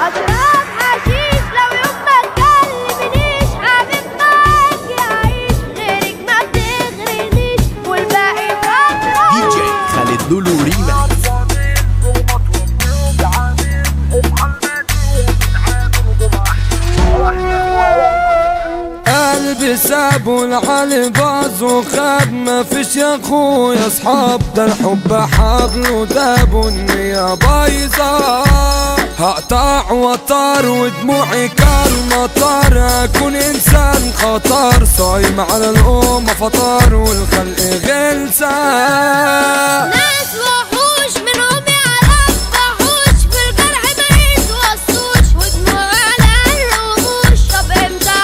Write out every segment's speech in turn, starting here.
أشرب حشيش لو يوم ما تكلمنيش حبيب معاك يعيش غيرك ما بتغرنيش والباقي فترة دي جي خالد لولو ريما قلبي ساب والعلي باظ وخاب ما فيش يا اخويا اصحاب ده الحب حبل وداب والنية بايظة هقطع وطار ودموعي كالمطر اكون انسان خطر صايم على الامة فطار والخلق غلسة ناس وحوش منهم يعرف وحوش في الجرح ما يتوصوش ودموع على الرموش طب امتى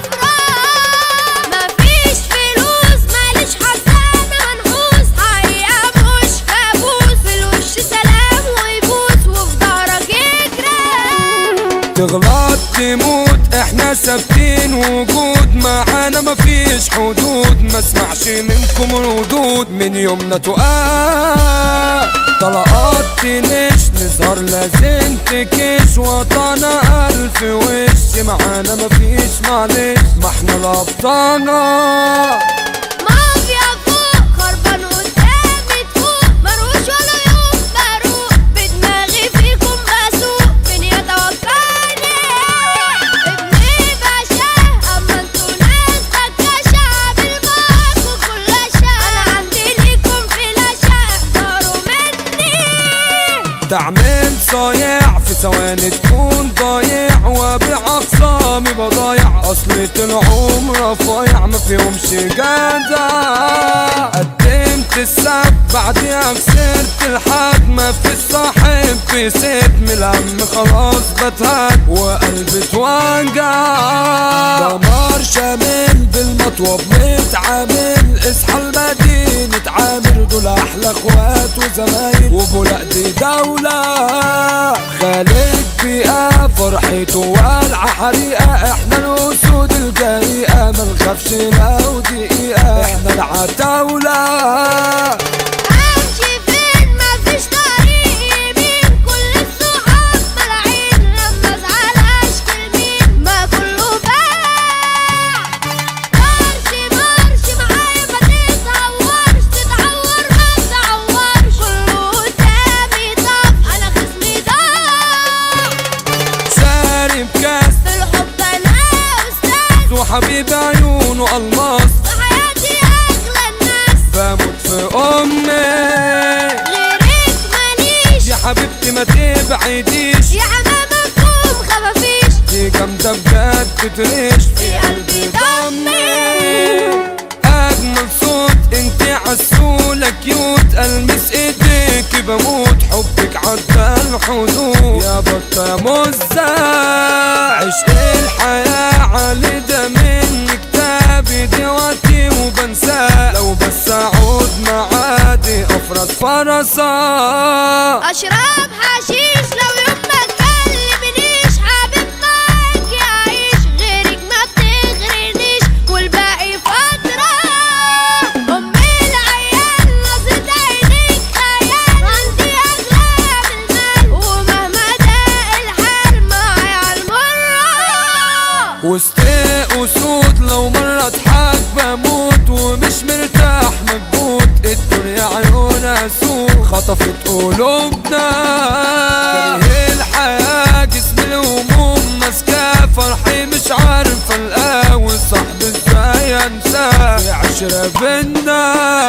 افرح مفيش فلوس ماليش حسانة منحوس حقيقة مش كابوس في الوش سلام ويبوس وفي ظهرك يجري تغلط تموت احنا ثابتين وجود معانا مفيش حدود ما اسمعش منكم ردود من يومنا تقال طلقات تنش نظهر لازم تكش وطنا الف وش معانا مفيش معلش ما احنا الابطالة مافيا فوق خربان قدامي تفوق مروش ولا يوم بروق بدماغي فيكم بسوق من يتوكلني ابني باشا اما انتوا ناس بكاشة عامل معاكوا كل شيء انا عندي ليكم فلاشة اختاروا مني تعمل صايع في ثواني تكون ضايع وابيع اخصامي بضايع اصلي العمر رفايع ما فيهمش جدع قدمت السب بعديها خسرت الحد ما في الصاحب في ست من الهم خلاص بتهد وقلبي اتوجع دمار شامل بالمطوب متعامل اصحى المدينة عامر دول احلى اخوات وزمايل وبولاق دي دولة خالد بيئة فرحته والعة حريقة احنا الاسود الجريئة ما نخافش لو دقيقة احنا العتاولة امشي فين مفيش طريق يمين كل الصحاب ملاعين لما ازعل اشكي لمين ما كله باع مارش مارش معايا ما تتهورش تتعور ما تتعورش كله قدامي طف انا خصمي ضاع سارب كاس في الحب انا استاذ وحبيب عيونه الماس في حياتي اغلى الناس بموت في امي غيرك ماليش يا حبيبتي ما تبعديش يا حمامكم خفافيش دي جامدة بجد تريش في قلبي ضمي أجمل صوت انت عسولة كيوت ألمس ايديك بموت حبك عدى الحدود يا بطة يا مزة عشق الحياة علي ده من كتابي دلوقتي وبنساه لو بس أعود معادي أفرس فرسة اشرب حشيش لو يوم ما تكلمنيش حبيب معاك يعيش غيرك ما بتغرنيش والباقي فترة امي العيال نظرة عينيك خيال عندي اغلى من المال ومهما ضاق الحال معايا عالمرة وسط اسود لو مرة اضحك بموت ومش مرتاح مكبوت الدنيا عيونها سوق خطفت قلوبنا كاره الحياة جسم الهموم ماسكاه فرحي مش عارف القاه صاحبي ازاي انساه في عشرة بينا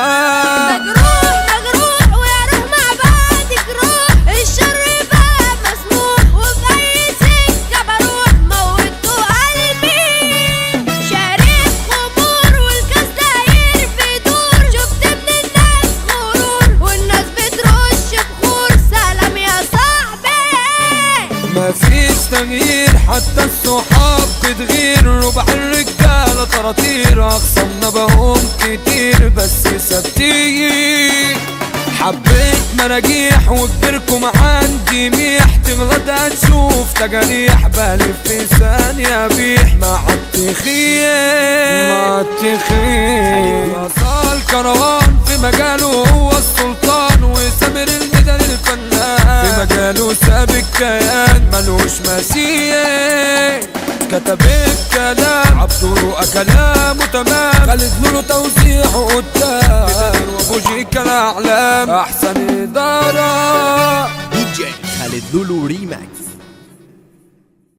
مجروح مجروح ويا روح مع بعضك روح الشر بقى مسموح وفي اي سكه بروح موتوا قلبي شارب خمور والكاس داير في دور شفت ابن الناس غرور والناس بترش بخور سلام يا صاحبي مفيش تغيير حتى الصحاب بتغير ربع الرجالة طراطير أخصمنا بهم كتير بس ثابتين حبيت مراجيح وكبركم عندي ميح تغلط هتشوف تجاريح بلف في ثانية بيح مع التخيل مع التخيل وصل كروان في مجاله هو السلطان وسامر الميدان الفنان في في مجاله ساب الكيان ملوش مثيل كتب الكلام عبدو كلامه تمام خالد لولو توزيعه قدام وابو جيكا الاعلام احسن اداره دي جي خالد لولو ريماكس